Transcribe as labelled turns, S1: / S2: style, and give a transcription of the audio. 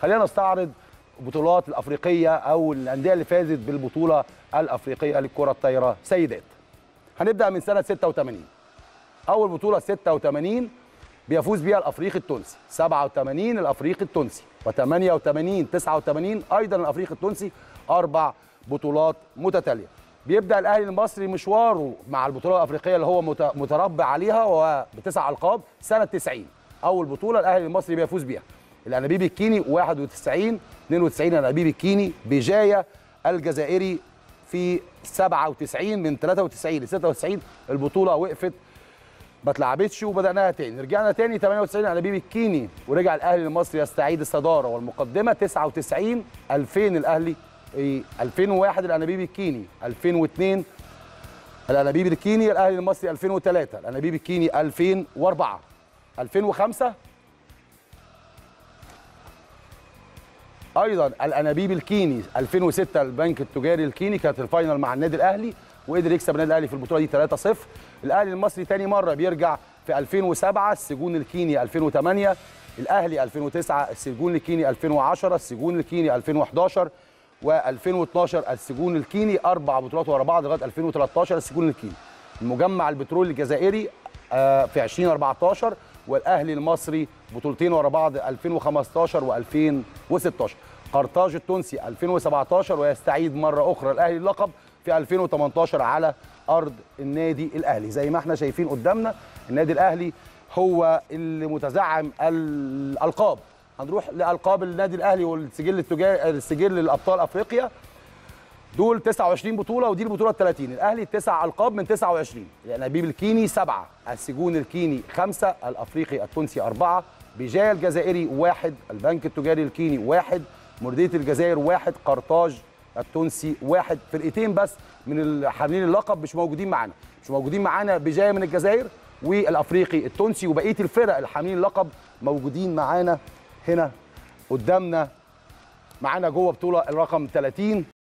S1: خلينا نستعرض البطولات الافريقيه او الانديه اللي فازت بالبطوله الافريقيه للكره الطايره سيدات هنبدا من سنه 86 اول بطوله 86 بيفوز بيها الافريقي التونسي 87 الافريقي التونسي و88 89 ايضا الافريقي التونسي اربع بطولات متتاليه بيبدا الاهلي المصري مشواره مع البطوله الافريقيه اللي هو مت- متربع عليها وبتسع القاب سنه 90 اول بطوله الاهلي المصري بيفوز بيها الانابيب الكيني 91 92 الانابيب الكيني بجايه الجزائري في 97 من 93 ل 96 البطوله وقفت ما اتلعبتش وبداناها تاني رجعنا تاني 98 انابيب الكيني ورجع الاهلي المصري يستعيد الصداره والمقدمه 99 2000 الاهلي إيه، 2001 الانابيب الكيني 2002 الانابيب الكيني الاهلي المصري 2003 الانابيب الكيني 2004 2005 ايضا الانابيب الكيني 2006 البنك التجاري الكيني كانت الفاينل مع النادي الاهلي وقدر يكسب النادي الاهلي في البطوله دي 3-0 الاهلي المصري تاني مره بيرجع في 2007 السجون الكيني 2008 الاهلي 2009 السجون الكيني 2010 السجون الكيني 2011 و2012 السجون الكيني اربع بطولات ورا بعض لغايه 2013 السجون الكيني المجمع البترول الجزائري آه، في 2014 والاهلي المصري بطولتين ورا بعض 2015 و2016 قرطاج التونسي 2017 ويستعيد مره اخرى الاهلي اللقب في 2018 على ارض النادي الاهلي زي ما احنا شايفين قدامنا النادي الاهلي هو اللي متزعم الالقاب هنروح لالقاب النادي الاهلي والسجل التجاري السجل الابطال افريقيا دول 29 بطوله ودي البطوله ال 30 الاهلي تسع القاب من 29 الانابيب الكيني سبعه السجون الكيني خمسه الافريقي التونسي اربعه بجايه الجزائري واحد البنك التجاري الكيني واحد مرديه الجزائر واحد قرطاج التونسي واحد فرقتين بس من الحاملين اللقب مش موجودين معانا مش موجودين معانا بجايه من الجزائر والافريقي التونسي وبقيه الفرق الحاملين اللقب موجودين معانا هنا قدامنا معانا جوه بطوله الرقم 30